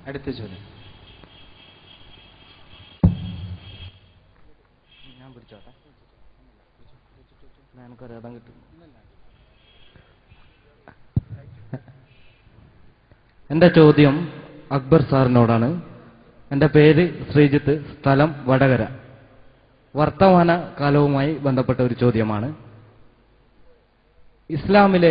അടുത്ത ചോദ്യം ഞാൻ പിടിച്ചോട്ടെ എനിക്കറിയാം കിട്ടും എൻ്റെ ചോദ്യം അക്ബർ സാറിനോടാണ് എൻ്റെ പേര് ശ്രീജിത്ത് സ്ഥലം വടകര വർത്തമാന കാലവുമായി ബന്ധപ്പെട്ട ഒരു ചോദ്യമാണ് ഇസ്ലാമിലെ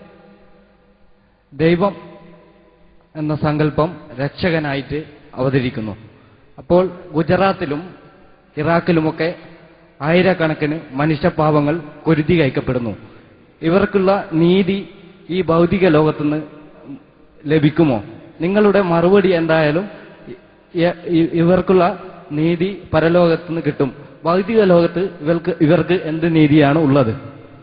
ദൈവം എന്ന സങ്കല്പം രക്ഷകനായിട്ട് അവതരിക്കുന്നു അപ്പോൾ ഗുജറാത്തിലും ഇറാഖിലുമൊക്കെ ആയിരക്കണക്കിന് മനുഷ്യപാവങ്ങൾ കുരുതി കയക്കപ്പെടുന്നു ഇവർക്കുള്ള നീതി ഈ ഭൗതിക ലോകത്തുനിന്ന് ലഭിക്കുമോ നിങ്ങളുടെ മറുപടി എന്തായാലും ഇ- ഇ- ഇവർക്കുള്ള നീതി പരലോകത്തുനിന്ന് കിട്ടും ഭൗതിക ലോകത്ത് ഇവർക്ക് ഇവർക്ക് എന്ത് നീതിയാണ് ഉള്ളത്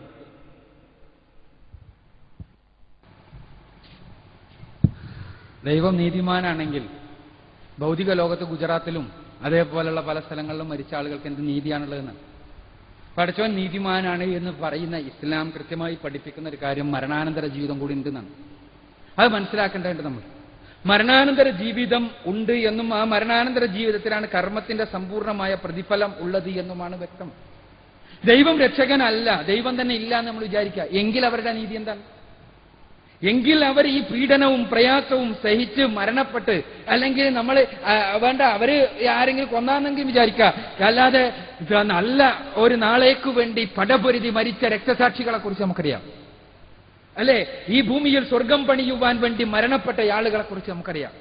ദൈവം നീതിമാനാണെങ്കിൽ ഭൗതിക ലോകത്ത് ഗുജറാത്തിലും അതേപോലുള്ള പല സ്ഥലങ്ങളിലും മരിച്ച ആളുകൾക്ക് എന്ത് നീതിയാണുള്ളതെന്ന് പഠിച്ചവൻ നീതിമാനാണ് എന്ന് പറയുന്ന ഇസ്ലാം കൃത്യമായി പഠിപ്പിക്കുന്ന ഒരു കാര്യം മരണാനന്തര ജീവിതം കൂടി ഉണ്ടെന്നാണ് അത് മനസ്സിലാക്കേണ്ടതുണ്ട് നമ്മൾ മരണാനന്തര ജീവിതം ഉണ്ട് എന്നും ആ മരണാനന്തര ജീവിതത്തിലാണ് കർമ്മത്തിന്റെ സമ്പൂർണ്ണമായ പ്രതിഫലം ഉള്ളത് എന്നുമാണ് വ്യക്തം ദൈവം രക്ഷകനല്ല ദൈവം തന്നെ ഇല്ല എന്ന് നമ്മൾ വിചാരിക്കുക എങ്കിൽ അവരുടെ നീതി എന്താണ് എങ്കിൽ അവർ ഈ പീഡനവും പ്രയാസവും സഹിച്ച് മരണപ്പെട്ട് അല്ലെങ്കിൽ നമ്മൾ വേണ്ട അവര് ആരെങ്കിലും കൊന്നാന്നെങ്കിൽ വിചാരിക്കുക അല്ലാതെ ഇത് നല്ല ഒരു നാളേക്ക് വേണ്ടി പടപൊരുതി മരിച്ച രക്തസാക്ഷികളെ കുറിച്ച് നമുക്കറിയാം അല്ലെ ഈ ഭൂമിയിൽ സ്വർഗം പണിയുവാൻ വേണ്ടി മരണപ്പെട്ട ആളുകളെ കുറിച്ച് നമുക്കറിയാം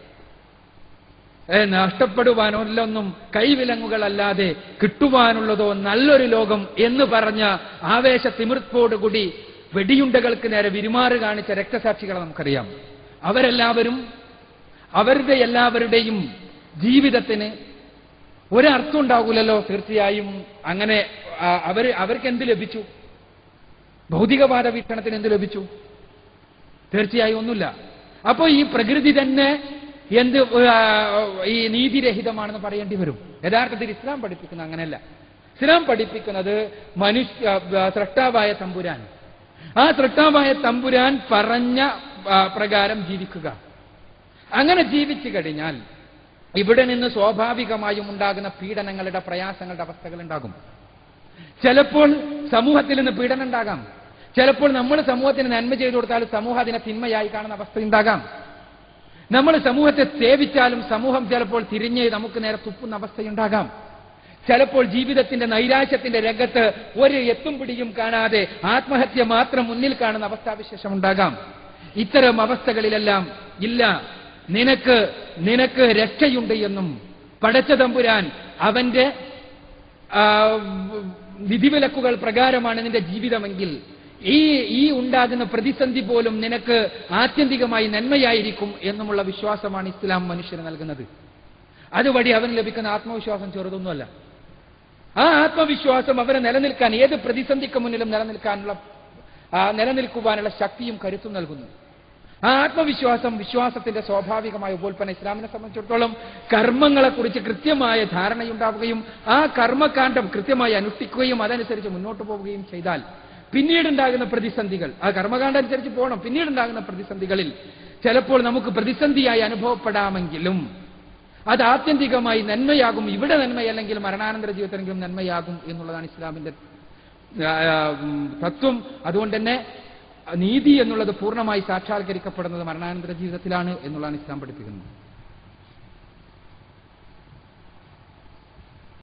ഏ, നഷ്ടപ്പെടുവാനൊല്ലൊന്നും കൈവിലങ്ങുകളല്ലാതെ കിട്ടുവാനുള്ളതോ നല്ലൊരു ലോകം എന്ന് പറഞ്ഞ ആവേശ തിമിർപ്പോടുകൂടി വെടിയുണ്ടകൾക്ക് നേരെ വിരുമാറ് കാണിച്ച രക്തസാക്ഷികളെ നമുക്കറിയാം അവരെല്ലാവരും അവരുടെ എല്ലാവരുടെയും ജീവിതത്തിന് ഒരർത്ഥം ഉണ്ടാകൂലല്ലോ തീർച്ചയായും അങ്ങനെ ആ, അവര് അവർക്ക് എന്ത് ലഭിച്ചു ഭൗതികവാദ വീക്ഷണത്തിന് എന്ത് ലഭിച്ചു തീർച്ചയായും ഒന്നുമില്ല അപ്പോ ഈ പ്രകൃതി തന്നെ എന്ത് ആ, ഈ നീതിരഹിതമാണെന്ന് പറയേണ്ടി വരും യഥാർത്ഥത്തിൽ ഇസ്ലാം പഠിപ്പിക്കുന്ന അങ്ങനെയല്ല ഇസ്ലാം പഠിപ്പിക്കുന്നത് മനുഷ്യ ആ, സൃഷ്ടാവായ തമ്പുരാൻ ആ സൃഷ്ടാവായ തമ്പുരാൻ പറഞ്ഞ ആ, പ്രകാരം ജീവിക്കുക അങ്ങനെ ജീവിച്ചു കഴിഞ്ഞാൽ ഇവിടെ നിന്ന് സ്വാഭാവികമായും ഉണ്ടാകുന്ന പീഡനങ്ങളുടെ പ്രയാസങ്ങളുടെ അവസ്ഥകൾ ഉണ്ടാകും ചിലപ്പോൾ സമൂഹത്തിൽ നിന്ന് പീഡനം ഉണ്ടാകാം ചിലപ്പോൾ നമ്മൾ സമൂഹത്തിന് നന്മ ചെയ്തു കൊടുത്താൽ സമൂഹം അതിനെ തിന്മയായി കാണുന്ന അവസ്ഥ ഉണ്ടാകാം നമ്മൾ സമൂഹത്തെ സേവിച്ചാലും സമൂഹം ചിലപ്പോൾ തിരിഞ്ഞ് നമുക്ക് നേരെ തുപ്പുന്ന അവസ്ഥയുണ്ടാകാം ചിലപ്പോൾ ജീവിതത്തിന്റെ നൈരാശ്യത്തിന്റെ രംഗത്ത് ഒരു എത്തും പിടിയും കാണാതെ ആത്മഹത്യ മാത്രം മുന്നിൽ കാണുന്ന അവസ്ഥാവിശേഷം ഉണ്ടാകാം ഇത്തരം അവസ്ഥകളിലെല്ലാം ഇല്ല നിനക്ക് നിനക്ക് രക്ഷയുണ്ട് എന്നും പടച്ച തമ്പുരാൻ അവന്റെ ആ, വിധിവിലക്കുകൾ പ്രകാരമാണ് നിന്റെ ജീവിതമെങ്കിൽ ഈ ഈ ഉണ്ടാകുന്ന പ്രതിസന്ധി പോലും നിനക്ക് ആത്യന്തികമായി നന്മയായിരിക്കും എന്നുമുള്ള വിശ്വാസമാണ് ഇസ്ലാം മനുഷ്യന് നൽകുന്നത് അതുവഴി അവന് ലഭിക്കുന്ന ആത്മവിശ്വാസം ചെറുതൊന്നുമല്ല ആ ആത്മവിശ്വാസം അവരെ നിലനിൽക്കാൻ ഏത് പ്രതിസന്ധിക്ക് മുന്നിലും നിലനിൽക്കാനുള്ള ആ, നിലനിൽക്കുവാനുള്ള ശക്തിയും കരുത്തും നൽകുന്നു ആ ആത്മവിശ്വാസം വിശ്വാസത്തിന്റെ സ്വാഭാവികമായ ഉപോൽപ്പന്ന ഇസ്ലാമിനെ സംബന്ധിച്ചിടത്തോളം കർമ്മങ്ങളെക്കുറിച്ച് കൃത്യമായ ധാരണയുണ്ടാവുകയും ആ കർമ്മകാന്ഡം കൃത്യമായി അനുഷ്ഠിക്കുകയും അതനുസരിച്ച് മുന്നോട്ട് പോവുകയും ചെയ്താൽ പിന്നീടുണ്ടാകുന്ന പ്രതിസന്ധികൾ ആ കർമ്മകാന്ഡം അനുസരിച്ച് പോകണം പിന്നീടുണ്ടാകുന്ന പ്രതിസന്ധികളിൽ ചിലപ്പോൾ നമുക്ക് പ്രതിസന്ധിയായി അനുഭവപ്പെടാമെങ്കിലും അത് ആത്യന്തികമായി നന്മയാകും ഇവിടെ നന്മയല്ലെങ്കിൽ മരണാനന്തര ജീവിതത്തിലെങ്കിലും നന്മയാകും എന്നുള്ളതാണ് ഇസ്ലാമിന്റെ ആ, ഉം, തത്വം അതുകൊണ്ട് തന്നെ നീതി എന്നുള്ളത് പൂർണ്ണമായി സാക്ഷാത്കരിക്കപ്പെടുന്നത് മരണാനന്തര ജീവിതത്തിലാണ് എന്നുള്ളതാണ് ഇസ്ലാം പഠിപ്പിക്കുന്നത്